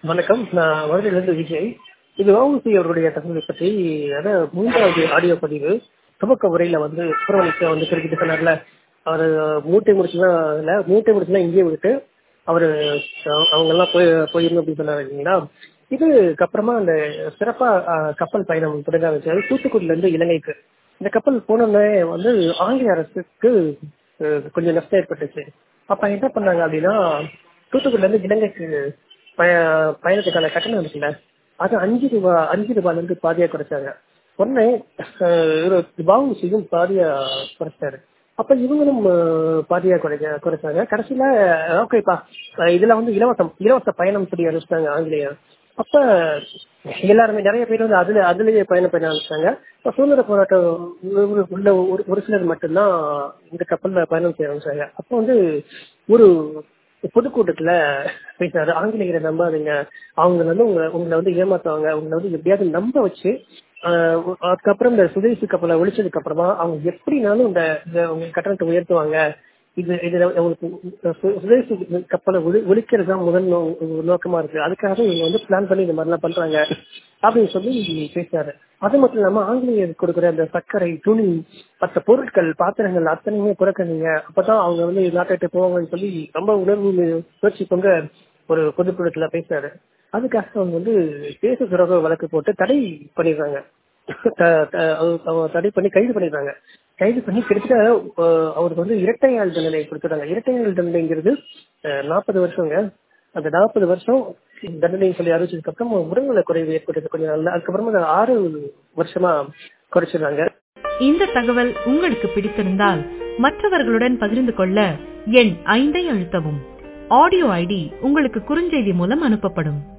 வணக்கம் நான் வருடையிலிருந்து விஜய் இது வவுசி அவருடைய தகவலை பற்றி அதான் மூன்றாவது ஆடியோ பதிவு துவக்க உரையில வந்து சுப்பிரமணியத்தை வந்து கிரிக்கெட் சொன்னார்ல அவர் மூட்டை முடிச்சுலாம் இல்ல மூட்டை முடிச்சுலாம் இங்கேயே விட்டு அவர் அவங்க எல்லாம் போய் போயிடணும் அப்படின்னு சொன்னாரு இல்லைங்களா இதுக்கு அப்புறமா அந்த சிறப்பா அஹ், கப்பல் பயணம் தொடங்க வச்சாரு தூத்துக்குடியில இருந்து இலங்கைக்கு இந்த கப்பல் போனோடனே வந்து ஆங்கில அரசுக்கு அஹ், கொஞ்சம் நஷ்டம் ஏற்பட்டுச்சு அப்ப என்ன பண்ணாங்க அப்படின்னா தூத்துக்குடியில இருந்து இலங்கைக்கு பய பயணத்துக்கான கட்டணம் இருக்குல்ல அது அஞ்சு ரூபா அஞ்சு ரூபாயில இருந்து பாதியா குறைச்சாங்க உடனே பாவுசியும் பாதியா குறைச்சாரு அப்ப இவங்களும் அஹ், பாதியா குறைக்க குறைச்சாங்க கடைசியில ஓகேப்பா இதுல வந்து இலவசம் இலவச பயணம் சொல்லி அறிவிச்சிட்டாங்க ஆங்கிலேயர் அப்ப எல்லாருமே நிறைய பேர் வந்து அதுல அதுலயே பயணம் பண்ண ஆரம்பிச்சாங்க இப்ப சுதந்திர போராட்டம் உள்ள- உள்ள ஒரு ஒரு சிலர் மட்டும்தான் இந்த கப்பல்ல பயணம் செய்ய ஆரம்பிச்சாங்க அப்ப வந்து ஒரு பொதுக்கூட்டத்துல பேசினாரு ஆங்கிலேயரை நம்பாதீங்க அவங்க வந்து உங்களை உங்களை வந்து ஏமாத்துவாங்க உங்களை வந்து எப்படியாவது நம்ப வச்சு ஆஹ் அதுக்கப்புறம் இந்த சுதேசி கப்பலை ஒழிச்சதுக்கு அப்புறமா அவங்க எப்படினாலும் இந்த இந்த உங்க கட்டணத்தை உயர்த்துவாங்க இது இதுல உங்களுக்கு சு- சுதேசி கப்பலை ஒளி ஒழிக்கிறது தான் முதல் நோ- நோக்கமா இருக்கு அதுக்காக இவங்க வந்து பிளான் பண்ணி இந்த மாதிரிலாம் பண்றாங்க அப்படின்னு சொல்லி பேசினாரு அது மட்டும் இல்லாம ஆங்கிலேயர் கொடுக்குற அந்த சர்க்கரை துணி மற்ற பொருட்கள் பாத்திரங்கள் அத்தனையுமே குறைக்கிறீங்க அப்பதான் அவங்க வந்து நாட்டை விட்டு போவாங்கன்னு சொல்லி ரொம்ப உணர்வு முயற்சி கொண்ட ஒரு பொதுக்கூட்டத்துல பேசினாரு அதுக்காக அவங்க வந்து தேச துரோக வழக்கு போட்டு தடை பண்ணிடுறாங்க த- த- அவ- அவ தடை பண்ணி கைது பண்ணிடுறாங்க கைது பண்ணி கிட்டத்தட்ட அஹ், அவருக்கு வந்து இரட்டையாள் தண்டனை கொடுத்துட்டாங்க இரட்டையாள் தண்டனைங்கிறது நாற்பது வருஷங்க அந்த நாற்பது வருஷம் தண்டனை சொல்லி அறிவிச்சதுக்கு அப்புறம் உடல்நல குறைவு ஏற்பட்டது கொஞ்சம் நாள்ல அதுக்கப்புறமா அதை ஆறு வருஷமா குறைச்சிடுறாங்க இந்த தகவல் உங்களுக்கு பிடித்திருந்தால் மற்றவர்களுடன் பகிர்ந்து கொள்ள எண் ஐந்தை அழுத்தவும் ஆடியோ ஐடி உங்களுக்கு குறுஞ்செய்தி மூலம் அனுப்பப்படும்